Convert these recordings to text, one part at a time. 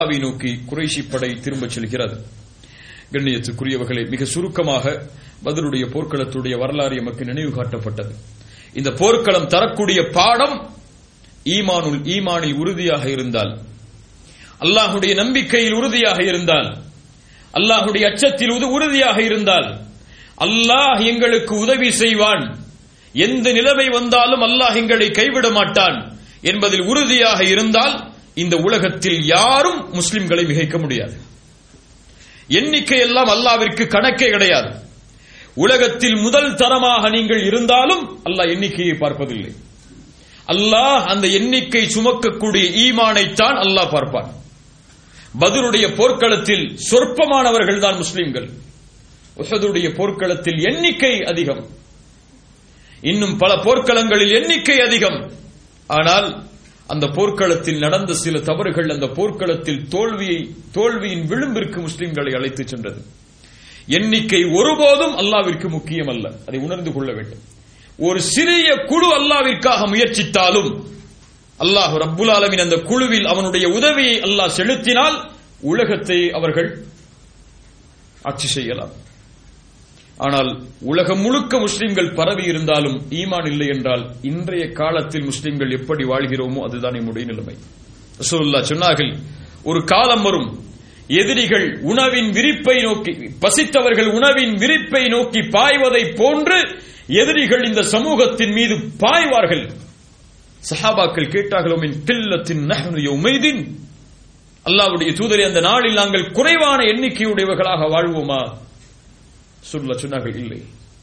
மக்காவை நோக்கி குறைஷி படை திரும்பச் செல்கிறது கண்ணியத்துக்குரியவர்களை மிக சுருக்கமாக பதருடைய போர்க்களத்துடைய வரலாறு எமக்கு நினைவு காட்டப்பட்டது இந்த போர்க்களம் தரக்கூடிய பாடம் ஈமானுல் ஈமானில் உறுதியாக இருந்தால் அல்லாஹுடைய நம்பிக்கையில் உறுதியாக இருந்தால் அல்லாஹுடைய அச்சத்தில் உது- உறுதியாக இருந்தால் அல்லாஹ் எங்களுக்கு உதவி செய்வான் எந்த நிலைமை வந்தாலும் அல்லாஹ் எங்களை கைவிட மாட்டான் என்பதில் உறுதியாக இருந்தால் இந்த உலகத்தில் யாரும் முஸ்லிம்களை மிகைக்க முடியாது எண்ணிக்கை எல்லாம் அல்லாவிற்கு கணக்கே கிடையாது உலகத்தில் முதல் தரமாக நீங்கள் இருந்தாலும் அல்லாஹ் எண்ணிக்கையை பார்ப்பதில்லை அல்லாஹ் அந்த எண்ணிக்கை சுமக்கக்கூடிய ஈமானைத்தான் அல்லாஹ் பார்ப்பான் பதுருடைய போர்க்களத்தில் சொற்பமானவர்கள் தான் முஸ்லிம்கள் உஹதுடைய போர்க்களத்தில் எண்ணிக்கை அதிகம் இன்னும் பல போர்க்களங்களில் எண்ணிக்கை அதிகம் ஆனால் அந்த போர்க்களத்தில் நடந்த சில தவறுகள் அந்த போர்க்களத்தில் தோல்வியை தோல்வியின் விளிம்பிற்கு முஸ்லிம்களை அழைத்துச் சென்றது எண்ணிக்கை ஒருபோதும் அல்லாவிற்கு முக்கியம் அல்ல அதை உணர்ந்து கொள்ள வேண்டும் ஒரு சிறிய குழு அல்லாவிற்காக முயற்சித்தாலும் அல்லாஹ் ரப்புல் ஆலமின் அந்த குழுவில் அவனுடைய உதவியை அல்லாஹ் செலுத்தினால் உலகத்தை அவர்கள் ஆட்சி செய்யலாம் ஆனால் உலகம் முழுக்க முஸ்லிம்கள் பரவி இருந்தாலும் ஈமான் இல்லை என்றால் இன்றைய காலத்தில் முஸ்லிம்கள் எப்படி வாழ்கிறோமோ அதுதான் நம்முடைய நிலைமை ரசூலுல்லாஹ் சொன்னார்கள் ஒரு காலம் வரும் எதிரிகள் உணவின் விரிப்பை நோக்கி பசித்தவர்கள் உணவின் விரிப்பை நோக்கி பாய்வதை போன்று எதிரிகள் இந்த சமூகத்தின் மீது பாய்வார்கள் சஹாபாக்கள் கேட்டார்களோ மின் கில்லத்தின் நஹ்னு யௌமைதின் அல்லாஹ்வுடைய தூதரே அந்த நாளில் நாங்கள் குறைவான எண்ணிக்கையுடையவர்களாக வாழ்வோமா சொல்ல சொன்னார்கள் இல்லை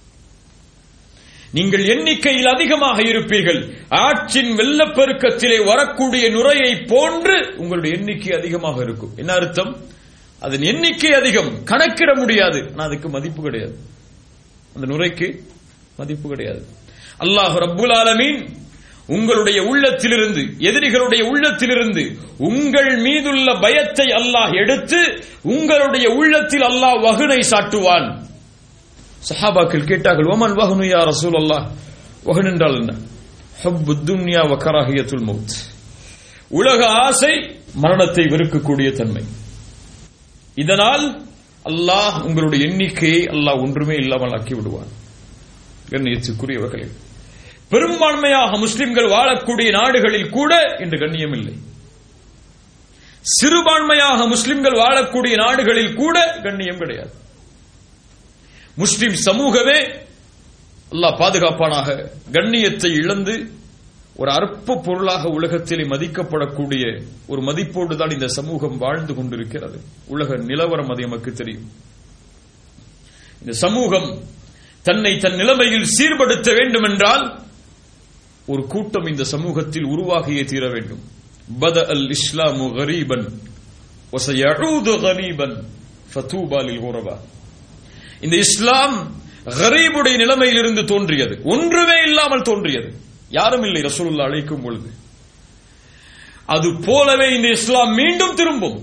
நீங்கள் எண்ணிக்கையில் அதிகமாக இருப்பீர்கள் ஆற்றின் வெள்ளப்பெருக்கத்திலே வரக்கூடிய நுரையை போன்று உங்களுடைய எண்ணிக்கை அதிகமாக இருக்கும் என்ன அர்த்தம் அதன் எண்ணிக்கை அதிகம் கணக்கிட முடியாது ஆனா அதுக்கு மதிப்பு கிடையாது அந்த நுரைக்கு மதிப்பு கிடையாது அல்லாஹ் ரப்புல் ஆலமீன் உங்களுடைய உள்ளத்திலிருந்து எதிரிகளுடைய உள்ளத்திலிருந்து உங்கள் மீதுள்ள பயத்தை அல்லாஹ் எடுத்து உங்களுடைய உள்ளத்தில் அல்லாஹ் வகுனை சாட்டுவான் சஹாபாக்கள் கேட்டார்கள் ஓமன் வஹனு யா ரசூல் அல்லாஹ் வஹன் என்றால் என்ன ஹப்பு துன்யா வ கராஹியத்துல் மௌத் உலக ஆசை மரணத்தை வெறுக்கக்கூடிய தன்மை இதனால் அல்லாஹ் உங்களுடைய எண்ணிக்கையை அல்லாஹ் ஒன்றுமே இல்லாமல் ஆக்கி விடுவான் கண்ணியத்துக்குரியவர்களே பெரும்பான்மையாக முஸ்லிம்கள் வாழக்கூடிய நாடுகளில் கூட இன்று கண்ணியம் இல்லை சிறுபான்மையாக முஸ்லிம்கள் வாழக்கூடிய நாடுகளில் கூட கண்ணியம் கிடையாது முஸ்லிம் சமூகமே அல்லாஹ் பாதுகாப்பானாக கண்ணியத்தை இழந்து ஒரு அற்ப பொருளாக உலகத்திலே மதிக்கப்படக்கூடிய ஒரு மதிப்போடு தான் இந்த சமூகம் வாழ்ந்து கொண்டிருக்கிறது உலக நிலவரம் அது எமக்கு தெரியும் இந்த சமூகம் தன்னை தன் நிலைமையில் சீர்படுத்த வேண்டும் என்றால் ஒரு கூட்டம் இந்த சமூகத்தில் உருவாகியே தீர வேண்டும் பத அல் இஸ்லாமு கரீபன் வசயஊது கரீபன் ஃபதூபா லில் குரபா இந்த இஸ்லாம் கரீபுடைய நிலைமையிலிருந்து தோன்றியது ஒன்றுமே இல்லாமல் தோன்றியது யாரும் இல்லை ரசூலுல்லா அழைக்கும் பொழுது அது போலவே இந்த இஸ்லாம் மீண்டும் திரும்பும்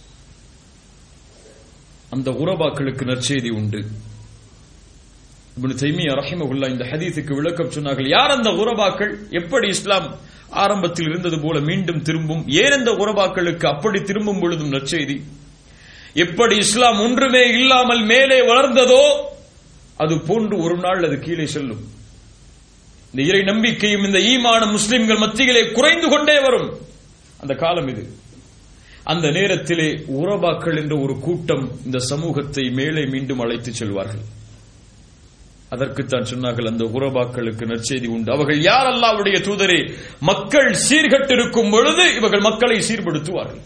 அந்த உறவாக்களுக்கு நற்செய்தி உண்டு இப்னு தைமியா ரஹிமஹுல்லா இந்த ஹதீஸுக்கு விளக்கம் சொன்னார்கள் யார் அந்த உறவாக்கள் எப்படி இஸ்லாம் ஆரம்பத்தில் இருந்தது போல மீண்டும் திரும்பும் ஏன் அந்த உறவாக்களுக்கு அப்படி திரும்பும் பொழுதும் நற்செய்தி எப்படி இஸ்லாம் ஒன்றுமே இல்லாமல் மேலே வளர்ந்ததோ அது போன்று ஒரு நாள் அது கீழே செல்லும் இந்த இறை நம்பிக்கையும் இந்த ஈமான முஸ்லிம்கள் மத்தியிலே குறைந்து கொண்டே வரும் அந்த காலம் இது அந்த நேரத்திலே உறவாக்கள் என்ற ஒரு கூட்டம் இந்த சமூகத்தை மேலே மீண்டும் அழைத்துச் செல்வார்கள் அதற்குத்தான் சொன்னார்கள் அந்த உறவாக்களுக்கு நற்செய்தி உண்டு அவர்கள் யார் அல்லாவுடைய தூதரே மக்கள் சீர்கட்டிருக்கும் பொழுது இவர்கள் மக்களை சீர்படுத்துவார்கள்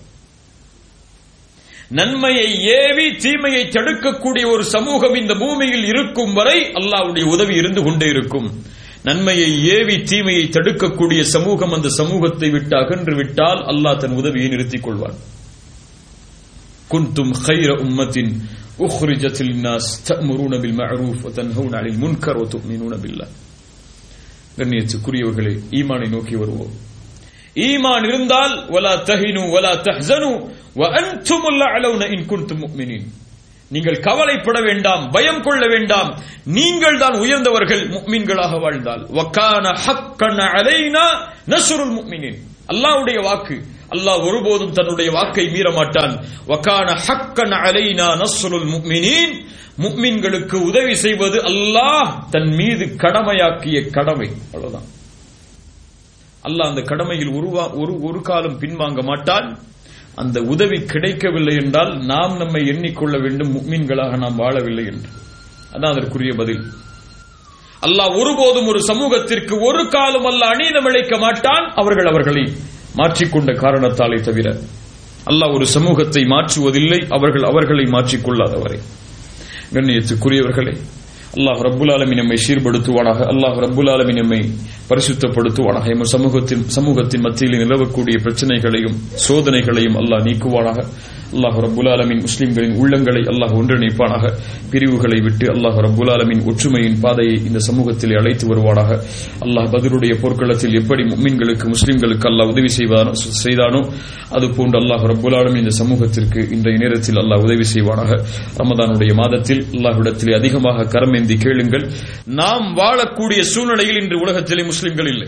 நன்மையை ஏவி தீமையை தடுக்கக்கூடிய ஒரு சமூகம் இந்த பூமியில் இருக்கும் வரை அல்லாவுடைய உதவி இருந்து கொண்டே இருக்கும் நன்மையை ஏவி தீமையை தடுக்கக்கூடிய சமூகம் அந்த சமூகத்தை விட்டு அகன்று விட்டால் அல்லாஹ் தன் உதவியை நிறுத்திக் கொள்வான் குந்தும் خير أمة أخرجت للناس تأمرون بالمعروف وتنهون عن المنكر وتؤمنون بالله கண்ணியத்துக்குரியவர்களே ஈமானை நோக்கி வருவோம் ஈமான் இருந்தால் ولا تهنوا ولا تحزنوا وأنتم الأعلون إن كنتم مؤمنين நீங்கள் கவலைப்பட வேண்டாம் பயம் கொள்ள வேண்டாம் நீங்கள் தான் உயர்ந்தவர்கள் முக்மீன்களாக வாழ்ந்தால் வக்கான ஹக்கன் அலைனா நசுருல் முக்மினின் அல்லாஹ்வுடைய வாக்கு அல்லாஹ் ஒருபோதும் தன்னுடைய வாக்கை மீற மாட்டான் வகான ஹக்கன் அலைனா நஸ்ருல் முஃமினீன் முக்மின்களுக்கு உதவி செய்வது அல்லாஹ் தன் மீது கடமையாக்கிய கடமை அவ்வளவுதான் அல்லாஹ் அந்த கடமையில் உருவா ஒரு ஒரு காலம் பின்வாங்க மாட்டான் அந்த உதவி கிடைக்கவில்லை என்றால் நாம் நம்மை எண்ணிக்கொள்ள வேண்டும் முக்மீன்களாக நாம் வாழவில்லை என்று அதான் அதற்குரிய பதில் அல்லாஹ் ஒருபோதும் ஒரு சமூகத்திற்கு ஒரு காலம் அல்ல அநீதம் இழைக்க மாட்டான் அவர்கள் அவர்களை மாற்றிக்கொண்ட காரணத்தாலே தவிர அல்லாஹ் ஒரு சமூகத்தை மாற்றுவதில்லை அவர்கள் அவர்களை மாற்றிக்கொள்ளாதவரை கண்ணியத்துக்குரியவர்களே அல்லாஹ் ரப்புல் ஆலமின் நம்மை சீர்படுத்துவானாக அல்லாஹ் ரப்புல் ஆலமின் நம்மை பரிசுத்தப்படுத்துவானாக எம் சமூகத்தின் சமூகத்தின் மத்தியில் நிலவக்கூடிய பிரச்சனைகளையும் சோதனைகளையும் அல்லாஹ் நீக்குவானாக அல்லாஹ் ரப்புல் ஆலமின் முஸ்லிம்களின் உள்ளங்களை அல்லாஹ் ஒன்றிணைப்பானாக பிரிவுகளை விட்டு அல்லாஹ் ரப்புல் ஆலமின் ஒற்றுமையின் பாதையை இந்த சமூகத்தில் அழைத்து வருவானாக அல்லாஹ் பதிலுடைய போர்க்களத்தில் எப்படி மும்மின்களுக்கு முஸ்லிம்களுக்கு அல்லாஹ் உதவி செய்வானோ செய்தானோ அதுபோன்று அல்லாஹ் ரப்புல் ஆலமின் இந்த சமூகத்திற்கு இன்றைய நேரத்தில் அல்லாஹ் உதவி செய்வானாக ரமதானுடைய மாதத்தில் அல்லாஹ்விடத்தில் அதிகமாக கரமேந்தி கேளுங்கள் நாம் வாழக்கூடிய சூழ்நிலையில் இன்று உலகத்திலே முஸ்லிம்கள் இல்லை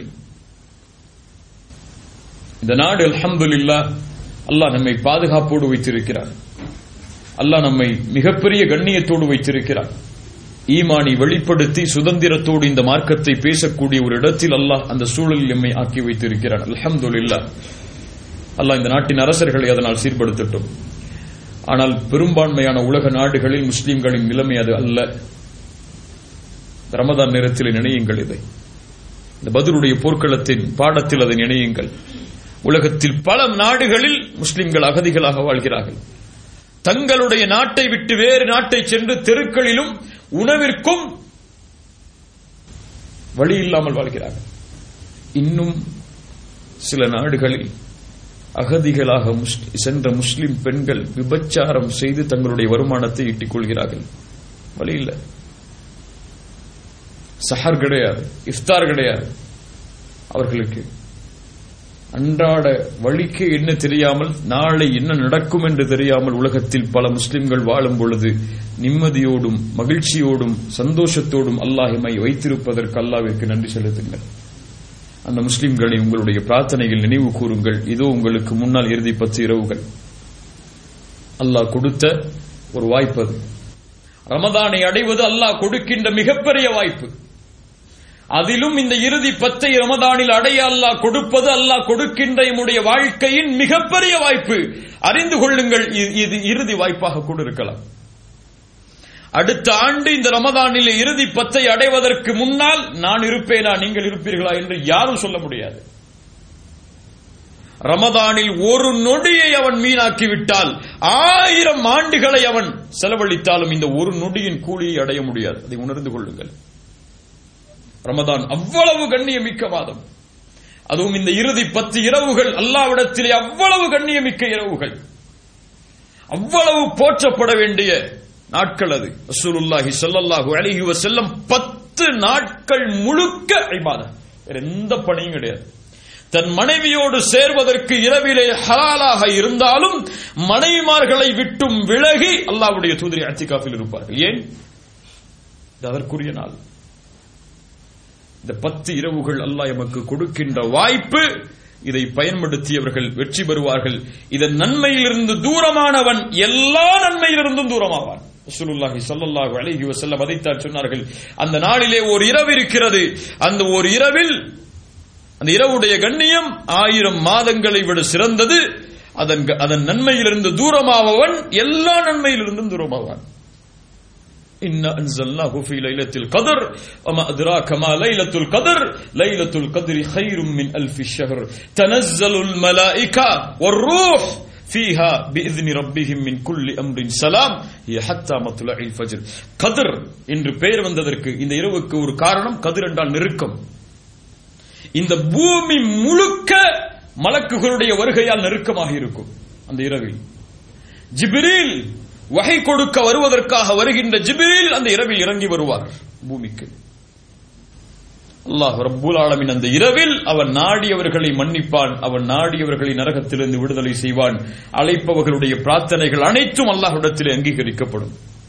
இந்த நாடு அல்ஹம்துலில்லா அல்லாஹ் நம்மை பாதுகாப்போடு வைத்திருக்கிறார் அல்லாஹ் நம்மை மிகப்பெரிய கண்ணியத்தோடு வைத்திருக்கிறார் ஈமானை வெளிப்படுத்தி சுதந்திரத்தோடு இந்த மார்க்கத்தை பேசக்கூடிய ஒரு இடத்தில் அல்லாஹ் அந்த சூழலில் எம்மை ஆக்கி வைத்திருக்கிறார் அல்ஹம்துலில்லா அல்லாஹ் இந்த நாட்டின் அரசர்களை அதனால் சீர்படுத்தட்டும் ஆனால் பெரும்பான்மையான உலக நாடுகளில் முஸ்லிம்களின் நிலைமை அது அல்ல ரமதான் நேரத்தில் நினையுங்கள் இதை இந்த பதிலுடைய போர்க்களத்தின் பாடத்தில் அதை நினையுங்கள் உலகத்தில் பல நாடுகளில் முஸ்லிம்கள் அகதிகளாக வாழ்கிறார்கள் தங்களுடைய நாட்டை விட்டு வேறு நாட்டை சென்று தெருக்களிலும் உணவிற்கும் வழி இல்லாமல் வாழ்கிறார்கள் இன்னும் சில நாடுகளில் அகதிகளாக சென்ற முஸ்லிம் பெண்கள் விபச்சாரம் செய்து தங்களுடைய வருமானத்தை ஈட்டிக் கொள்கிறார்கள் வழி இல்லை சஹர் கிடையாது இஃப்தார் கிடையாது அவர்களுக்கு அன்றாட வழிக்கு என்ன தெரியாமல் நாளை என்ன நடக்கும் என்று தெரியாமல் உலகத்தில் பல முஸ்லிம்கள் வாழும் பொழுது நிம்மதியோடும் மகிழ்ச்சியோடும் சந்தோஷத்தோடும் அல்லாஹிமை வைத்திருப்பதற்கு அல்லாவிற்கு நன்றி செலுத்துங்கள் அந்த முஸ்லிம்களை உங்களுடைய பிரார்த்தனையில் நினைவு கூறுங்கள் இதோ உங்களுக்கு முன்னால் இறுதி பத்து இரவுகள் அல்லாஹ் கொடுத்த ஒரு வாய்ப்பு அது ரமதானை அடைவது அல்லாஹ் கொடுக்கின்ற மிகப்பெரிய வாய்ப்பு அதிலும் இந்த இறுதி பத்தை ரமதானில் அடைய அல்லாஹ் கொடுப்பது அல்லாஹ் கொடுக்கின்ற நம்முடைய வாழ்க்கையின் மிகப்பெரிய வாய்ப்பு அறிந்து கொள்ளுங்கள் இது இறுதி வாய்ப்பாக கூட இருக்கலாம் அடுத்த ஆண்டு இந்த ரமதானில் இறுதி பத்தை அடைவதற்கு முன்னால் நான் இருப்பேனா நீங்கள் இருப்பீர்களா என்று யாரும் சொல்ல முடியாது ரமதானில் ஒரு நொடியை அவன் மீனாக்கி விட்டால் ஆயிரம் ஆண்டுகளை அவன் செலவழித்தாலும் இந்த ஒரு நொடியின் கூலியை அடைய முடியாது அதை உணர்ந்து கொள்ளுங்கள் ரமதான் அவ்வளவு கண்ணியமிக்க மாதம் அதுவும் இந்த இறுதி பத்து இரவுகள் அல்லாவிடத்திலே அவ்வளவு கண்ணியமிக்க இரவுகள் அவ்வளவு போற்றப்பட வேண்டிய நாட்கள் அது ரசூலுல்லாஹி ஸல்லல்லாஹு அலைஹி வஸல்லம் பத்து நாட்கள் முழுக்க இபாதத் வேற எந்த பணியும் கிடையாது தன் மனைவியோடு சேர்வதற்கு இரவிலே ஹலாலாக இருந்தாலும் மனைவிமார்களை விட்டும் விலகி அல்லாஹ்வுடைய தூதரி அத்திகாஃபில் இருப்பார்கள் ஏன் இது அதற்குரிய நாள் இந்த பத்து இரவுகள் அல்லாஹ் எமக்கு கொடுக்கின்ற வாய்ப்பு இதை பயன்படுத்தியவர்கள் வெற்றி பெறுவார்கள் இதன் நன்மையிலிருந்து தூரமானவன் எல்லா நன்மையிலிருந்தும் தூரமாவான் ரசூலுல்லாஹி ஸல்லல்லாஹு அலைஹி வஸல்லம் அதைத்தான் சொன்னார்கள் அந்த நாளிலே ஒரு இரவு இருக்கிறது அந்த ஒரு இரவில் அந்த இரவுடைய கண்ணியம் ஆயிரம் மாதங்களை விட சிறந்தது அதன் அதன் நன்மையிலிருந்து தூரமாவவன் எல்லா நன்மையிலிருந்தும் தூரமாவான் إنا أنزلناه في ليلة القدر وما أدراك ما ليلة القدر ليلة القدر خير من ألف الشهر تنزل الملائكة والروح فيها بإذن ربهم من كل أمر سلام هي حتى مطلع الفجر قدر என்று பெயர் வந்ததற்கு இந்த இரவுக்கு ஒரு காரணம் கதிர் என்றால் நெருக்கம் இந்த பூமி முழுக்க மலக்குகளுடைய வருகையால் நெருக்கமாக இருக்கும் அந்த இரவில் ஜிபிரில் வகை கொடுக்க வருவதற்காக வருகின்ற ஜிபிரில் அந்த இரவில் இறங்கி வருவார் பூமிக்கு அல்லாஹ் ரப்புல் ஆலமின் அந்த இரவில் அவன் நாடியவர்களை மன்னிப்பான் அவன் நாடியவர்களை நரகத்திலிருந்து விடுதலை செய்வான் அழைப்பவர்களுடைய பிரார்த்தனைகள் அனைத்தும் அல்லாஹ்விடத்தில் அங்கீகரிக்கப்படும்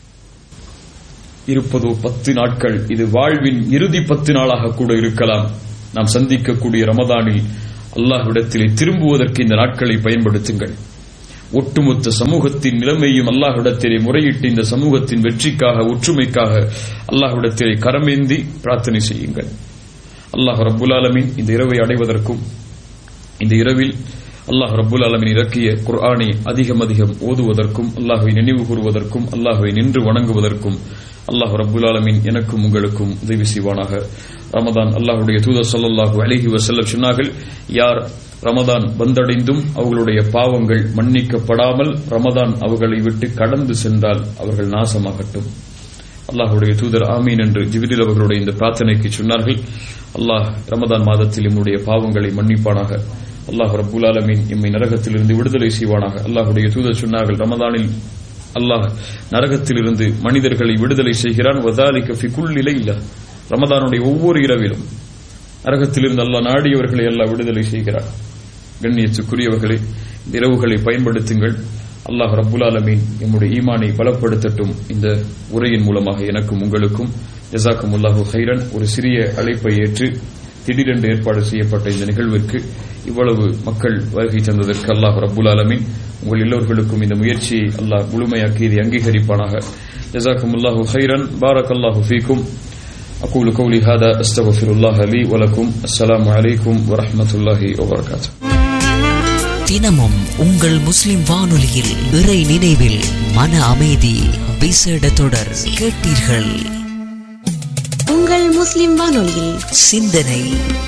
இருப்பதோ பத்து நாட்கள் இது வாழ்வின் இறுதி பத்து நாளாக கூட இருக்கலாம் நாம் சந்திக்கக்கூடிய ரமதானில் அல்லாஹ்விடத்திலே திரும்புவதற்கு இந்த நாட்களை பயன்படுத்துங்கள் ஒட்டுமொத்த சமூகத்தின் நிலைமையும் அல்லாஹ்விடத்திலே முறையிட்டு இந்த சமூகத்தின் வெற்றிக்காக ஒற்றுமைக்காக அல்லாஹ்விடத்திலே கரமேந்தி பிரார்த்தனை செய்யுங்கள் அல்லாஹ் ரப்புல் ஆலமீன் இந்த இரவை அடைவதற்கும் இந்த இரவில் அல்லாஹ் ரப்புல் ஆலமீன் இறக்கிய குர்ஆனை அதிகம் அதிகம் ஓதுவதற்கும் அல்லாஹ்வை நினைவு கூறுவதற்கும் அல்லாஹ்வை நின்று வணங்குவதற்கும் அல்லாஹ் ரப்புல் ஆலமீன் எனக்கும் உங்களுக்கும் உதவி செய்வானாக ரமதான் அல்லாஹ்வுடைய தூதர் ஸல்லல்லாஹு அலைஹி வஸல்லம் சொன்னார்கள் யார் ரமதான் வந்தடைந்தும் அவர்களுடைய பாவங்கள் மன்னிக்கப்படாமல் ரமதான் அவர்களை விட்டு கடந்து சென்றால் அவர்கள் நாசமாகட்டும் அல்லாஹ்வுடைய தூதர் ஆமீன் என்று ஜிபிரில் அவர்களுடைய இந்த பிரார்த்தனைக்கு சொன்னார்கள் அல்லாஹ் ரமதான் மாதத்தில் நம்முடைய பாவங்களை மன்னிப்பானாக அல்லாஹ் ரப்புல் ஆலமீன் எம்மை நரகத்திலிருந்து விடுதலை செய்வானாக அல்லாஹ்வுடைய தூதர் சொன்னார்கள் ரமதானில் அல்லாஹ் நரகத்திலிருந்து மனிதர்களை விடுதலை செய்கிறான் வதாலிக்க ஃபி குல் இல்ல ரமதானுடைய ஒவ்வொரு இரவிலும் நரகத்திலிருந்து அல்லாஹ் நாடியவர்களை அல்லாஹ் விடுதலை செய்கிறார் கண்ணியத்துக்குரியவர்களே இந்த இரவுகளை பயன்படுத்துங்கள் அல்லாஹ் ரப்புல் ஆலமீன் எம்முடைய ஈமானை பலப்படுத்தட்டும் இந்த உரையின் மூலமாக எனக்கும் உங்களுக்கும் ஜசாக்கும் உல்லாஹு ஹைரன் ஒரு சிறிய அழைப்பை ஏற்று திடீரென்று ஏற்பாடு செய்யப்பட்ட இந்த நிகழ்விற்கு இவ்வளவு மக்கள் வருகை தந்ததற்கு அல்லாஹ் ரப்புல் ஆலமீன் உங்கள் எல்லோர்களுக்கும் இந்த முயற்சியை அல்லாஹ் முழுமையாக்கி இதை அங்கீகரிப்பானாக ஜசாக்கும் உல்லாஹு ஹைரன் பாரக் அல்லாஹு ஃபீக்கும் أقول قولي هذا أستغفر الله لي ولكم السلام عليكم ورحمة الله وبركاته தினமும் உங்கள் முஸ்லிம் வானொலியில் இறை நினைவில் மன அமைதி விசேட தொடர் கேட்டீர்கள் உங்கள் முஸ்லிம் வானொலியில் சிந்தனை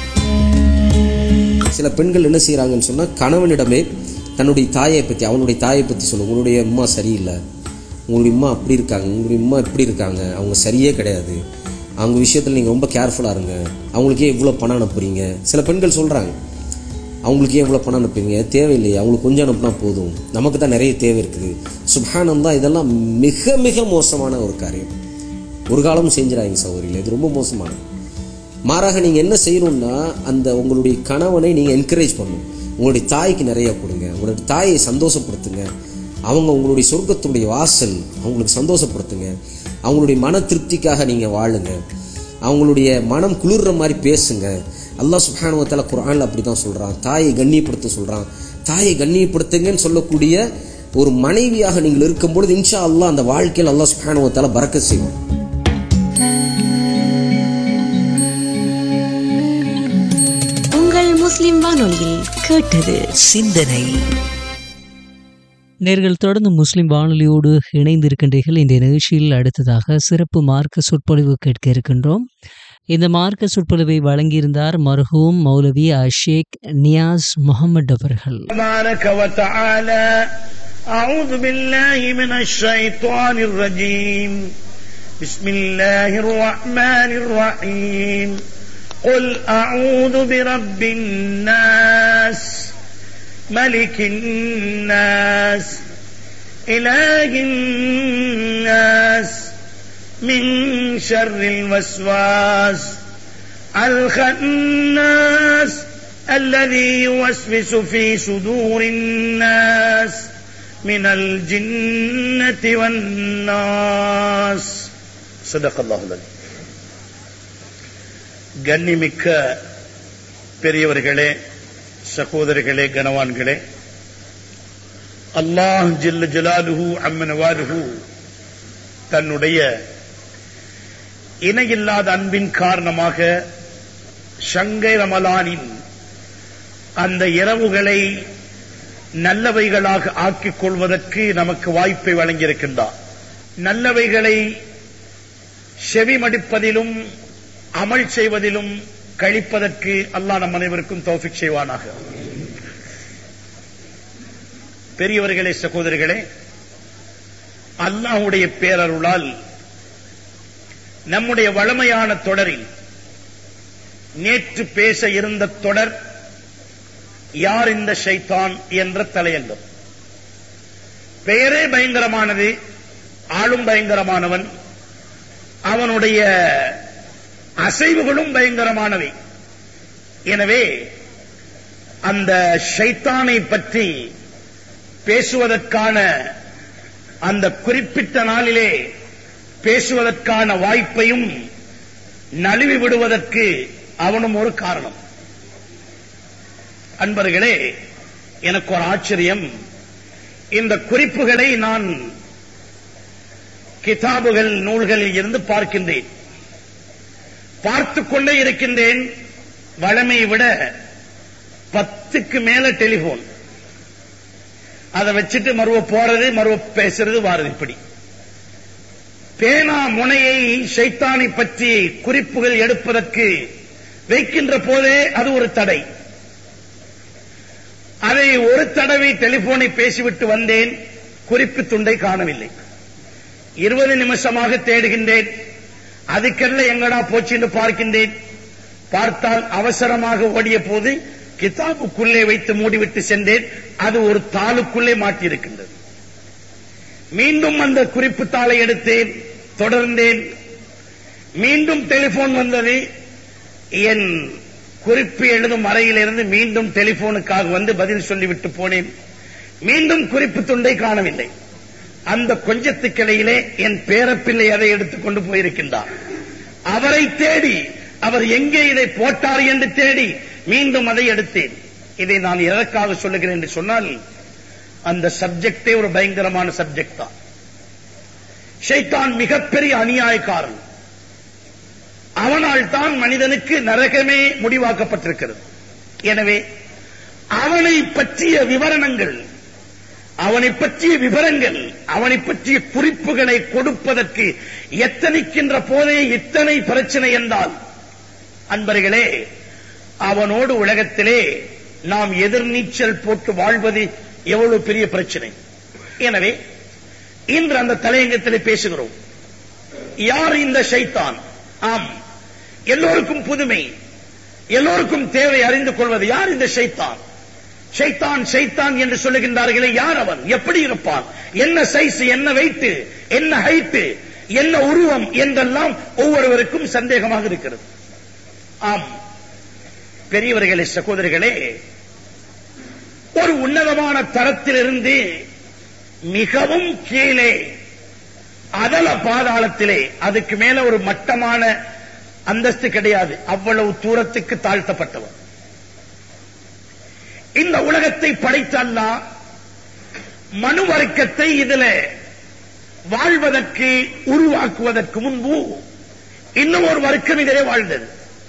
சில பெண்கள் என்ன செய்கிறாங்கன்னு சொன்னால் கணவனிடமே தன்னுடைய தாயை பற்றி அவனுடைய தாயை பற்றி சொல்லும் உங்களுடைய அம்மா சரியில்லை உங்களுடைய அம்மா அப்படி இருக்காங்க உங்களுடைய அம்மா இப்படி இருக்காங்க அவங்க சரியே கிடையாது அவங்க விஷயத்தில் நீங்கள் ரொம்ப கேர்ஃபுல்லாக இருங்க அவங்களுக்கே இவ்வளோ பணம் அனுப்புறீங்க சில பெண்கள் சொல்கிறாங்க அவங்களுக்கே இவ்வளோ பணம் அனுப்புறீங்க தேவையில்லையே அவங்களுக்கு கொஞ்சம் அனுப்புனா போதும் நமக்கு தான் நிறைய தேவை இருக்குது சுபானம் தான் இதெல்லாம் மிக மிக மோசமான ஒரு காரியம் ஒரு காலமும் செஞ்சிடாதீங்க சௌகரியில் இது ரொம்ப மோசமானது மாறாக நீங்கள் என்ன செய்யணும்னா அந்த உங்களுடைய கணவனை நீங்கள் என்கரேஜ் பண்ணணும் உங்களுடைய தாய்க்கு நிறைய கொடுங்க உங்களுடைய தாயை சந்தோஷப்படுத்துங்க அவங்க உங்களுடைய சொர்க்கத்துடைய வாசல் அவங்களுக்கு சந்தோஷப்படுத்துங்க அவங்களுடைய மன திருப்திக்காக நீங்கள் வாழுங்க அவங்களுடைய மனம் குளிர்ற மாதிரி பேசுங்க அல்லாஹ் சுப்ஹானுவத்தால குரானில் அப்படி தான் சொல்கிறான் தாயை கண்ணியப்படுத்த சொல்கிறான் தாயை கண்ணியப்படுத்துங்கன்னு சொல்லக்கூடிய ஒரு மனைவியாக நீங்கள் இருக்கும்பொழுது இன்ஷா அல்லாஹ் அந்த வாழ்க்கையில் அல்லாஹ் சுப்ஹானுவத்தால பறக்க செய்வோம் உங்கள் முஸ்லிம் வானொலியில் கேட்டது சிந்தனை நேர்கள் தொடர்ந்து முஸ்லிம் வானொலியோடு இணைந்திருக்கின்றீர்கள் இந்த நிகழ்ச்சியில் அடுத்ததாக சிறப்பு மார்க்க சொற்பொழிவு கேட்க இருக்கின்றோம் இந்த மார்க்க சொற்பொழிவை வழங்கியிருந்தார் மர்ஹூம் மௌலவி அஷேக் நியாஸ் முகமது அவர்கள் تبارك وتعالى أعوذ بالله من الشيطان الرجيم بسم الله الرحمن الرحيم قل أعوذ برب الناس ملك الناس إله الناس من شر الوسواس الخناس الذي يوسوس في صدور الناس من الجنة والناس صدق الله العظيم கண்ணிமிக்க பெரியவர்களே சகோதரர்களே கனவான்களே அல்லாஹ் ஜில்ல ஜலாலுஹு அம்மனவாலுஹு தன்னுடைய இணையில்லாத அன்பின் காரணமாக ஷங்கை ரமலானின் அந்த இரவுகளை நல்லவைகளாக ஆக்கிக் கொள்வதற்கு நமக்கு வாய்ப்பை வழங்கியிருக்கின்றார் நல்லவைகளை செவிமடிப்பதிலும் அமல் செய்வதிலும் கழிப்பதற்கு அல்லாஹ் நம் அனைவருக்கும் தௌஃபிக் செய்வானாக பெரியவர்களே சகோதரர்களே அல்லாஹ்வுடைய பேரருளால் நம்முடைய வளமையான தொடரில் நேற்று பேச இருந்த தொடர் யார் இந்த ஷைத்தான் என்ற தலையங்கம் பெயரே பயங்கரமானது ஆளும் பயங்கரமானவன் அவனுடைய அசைவுகளும் பயங்கரமானவை எனவே அந்த ஷைத்தானை பற்றி பேசுவதற்கான அந்த குறிப்பிட்ட நாளிலே பேசுவதற்கான வாய்ப்பையும் நழுவி விடுவதற்கு அவனும் ஒரு காரணம் அன்பர்களே எனக்கு ஒரு ஆச்சரியம் இந்த குறிப்புகளை நான் கிதாபுகள் நூல்களில் இருந்து பார்க்கின்றேன் பார்த்துக் கொண்டே இருக்கின்றேன் வழமையை விட பத்துக்கு மேல டெலிபோன் அதை வச்சுட்டு மறுவ போறது மறுவ பேசுறது வாரது இப்படி பேனா முனையை சைத்தானை பற்றி குறிப்புகள் எடுப்பதற்கு வைக்கின்ற போதே அது ஒரு தடை அதை ஒரு தடவை டெலிபோனை பேசிவிட்டு வந்தேன் குறிப்பு துண்டை காணவில்லை இருபது நிமிஷமாக தேடுகின்றேன் அதுக்கெல்லாம் எங்கடா போச்சு என்று பார்க்கின்றேன் பார்த்தால் அவசரமாக ஓடிய போது கிதாபுக்குள்ளே வைத்து மூடிவிட்டு சென்றேன் அது ஒரு தாளுக்குள்ளே மாட்டியிருக்கின்றது மீண்டும் அந்த குறிப்பு தாளை எடுத்தேன் தொடர்ந்தேன் மீண்டும் டெலிபோன் வந்தது என் குறிப்பு எழுதும் அறையிலிருந்து மீண்டும் டெலிபோனுக்காக வந்து பதில் சொல்லிவிட்டு போனேன் மீண்டும் குறிப்பு துண்டை காணவில்லை அந்த கொஞ்சத்துக்கிடையிலே என் பேரப்பிள்ளை அதை எடுத்துக்கொண்டு போயிருக்கின்றார் அவரை தேடி அவர் எங்கே இதை போட்டார் என்று தேடி மீண்டும் அதை எடுத்தேன் இதை நான் எதற்காக சொல்லுகிறேன் என்று சொன்னால் அந்த சப்ஜெக்டே ஒரு பயங்கரமான சப்ஜெக்ட் தான் ஷைத்தான் மிகப்பெரிய அநியாயக்காரன் அவனால் தான் மனிதனுக்கு நரகமே முடிவாக்கப்பட்டிருக்கிறது எனவே அவனை பற்றிய விவரணங்கள் அவனை பற்றிய விவரங்கள் அவனை பற்றிய குறிப்புகளை கொடுப்பதற்கு எத்தனைக்கின்ற போதே இத்தனை பிரச்சனை என்றால் அன்பர்களே அவனோடு உலகத்திலே நாம் எதிர்நீச்சல் போட்டு வாழ்வது எவ்வளவு பெரிய பிரச்சனை எனவே இன்று அந்த தலையங்கத்திலே பேசுகிறோம் யார் இந்த ஷைத்தான் ஆம் எல்லோருக்கும் புதுமை எல்லோருக்கும் தேவை அறிந்து கொள்வது யார் இந்த ஷைத்தான் ஷைத்தான் ஷைத்தான் என்று சொல்லுகின்றார்களே யார் அவன் எப்படி இருப்பான் என்ன சைஸ் என்ன வெயிட் என்ன ஹைட் என்ன உருவம் என்றெல்லாம் ஒவ்வொருவருக்கும் சந்தேகமாக இருக்கிறது ஆம் பெரியவர்களே சகோதரிகளே ஒரு உன்னதமான தரத்திலிருந்து மிகவும் கீழே அதல பாதாளத்திலே அதுக்கு மேல ஒரு மட்டமான அந்தஸ்து கிடையாது அவ்வளவு தூரத்துக்கு தாழ்த்தப்பட்டவர் இந்த உலகத்தை படைத்த அல்லாஹ் மனு வர்க்கத்தை இதுல வாழ்வதற்கு உருவாக்குவதற்கு முன்பு இன்னும் ஒரு வர்க்கம் இதிலே வாழ்ந்தது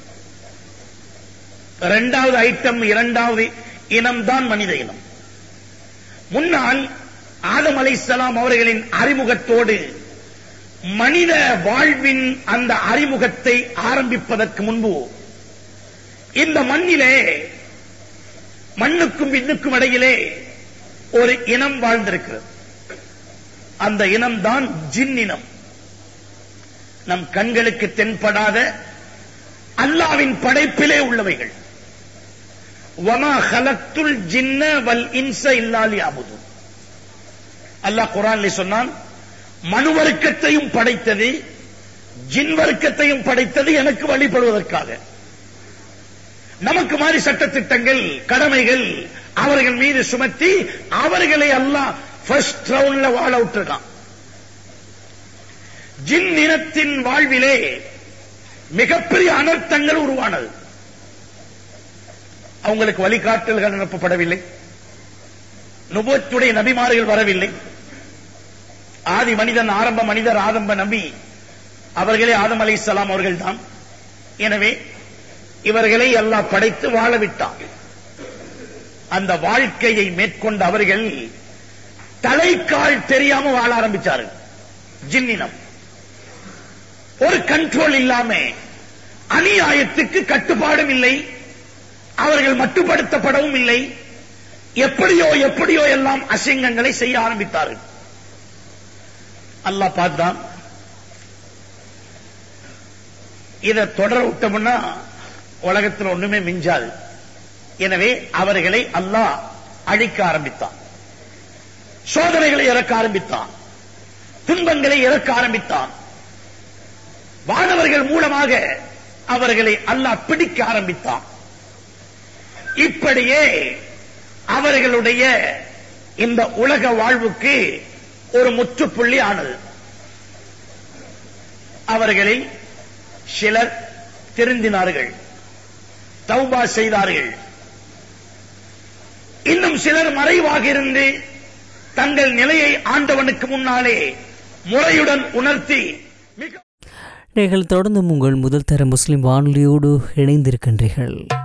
இரண்டாவது ஐட்டம் இரண்டாவது இனம்தான் மனித இனம் முன்னால் ஆதம் அலைசலாம் அவர்களின் அறிமுகத்தோடு மனித வாழ்வின் அந்த அறிமுகத்தை ஆரம்பிப்பதற்கு முன்பு இந்த மண்ணிலே மண்ணுக்கும் விண்ணுக்கும் இடையிலே ஒரு இனம் வாழ்ந்திருக்கிறது அந்த இனம்தான் ஜின் இனம் நம் கண்களுக்கு தென்படாத அல்லாவின் படைப்பிலே உள்ளவைகள் வமா ஹலத்துல் ஜின்ன வல் இன்ச இல்லாலி அபுது அல்லாஹ் குரான்ல சொன்னான் மனு வர்க்கத்தையும் படைத்தது ஜின் வர்க்கத்தையும் படைத்தது எனக்கு வழிபடுவதற்காக நமக்கு மாதிரி சட்டத்திட்டங்கள் கடமைகள் அவர்கள் மீது சுமத்தி அவர்களை எல்லாம் ஃபர்ஸ்ட் ரவுண்ட்ல வாழ விட்டுருக்கான் ஜின் இனத்தின் வாழ்விலே மிகப்பெரிய அனர்த்தங்கள் உருவானது அவங்களுக்கு வழிகாட்டல்கள் அனுப்பப்படவில்லை நுபத்துடைய நபிமார்கள் வரவில்லை ஆதி மனிதன் ஆரம்ப மனிதர் ஆரம்ப நபி அவர்களே ஆதம் அலை இஸ்லாம் அவர்கள் தான் எனவே இவர்களை எல்லாம் படைத்து வாழ விட்டான் அந்த வாழ்க்கையை மேற்கொண்ட அவர்கள் தலைக்கால் தெரியாம வாழ ஆரம்பிச்சார்கள் ஜின்னினம் ஒரு கண்ட்ரோல் இல்லாம அநியாயத்துக்கு கட்டுப்பாடும் இல்லை அவர்கள் மட்டுப்படுத்தப்படவும் இல்லை எப்படியோ எப்படியோ எல்லாம் அசிங்கங்களை செய்ய ஆரம்பித்தார்கள் அல்லாஹ் பார்த்தான் இதை தொடர விட்டோம்னா உலகத்தில் ஒண்ணுமே மிஞ்சாது எனவே அவர்களை அல்லாஹ் அழிக்க ஆரம்பித்தான் சோதனைகளை இறக்க ஆரம்பித்தான் துன்பங்களை இறக்க ஆரம்பித்தான் வானவர்கள் மூலமாக அவர்களை அல்லாஹ் பிடிக்க ஆரம்பித்தான் இப்படியே அவர்களுடைய இந்த உலக வாழ்வுக்கு ஒரு முற்றுப்புள்ளி ஆனது அவர்களில் சிலர் திருந்தினார்கள் தௌபா செய்தார்கள் இன்னும் சிலர் மறைவாக இருந்து தங்கள் நிலையை ஆண்டவனுக்கு முன்னாலே முறையுடன் உணர்த்தி மிக நீங்கள் தொடர்ந்து உங்கள் முதல் தர முஸ்லிம் வானொலியோடு இணைந்திருக்கின்றீர்கள்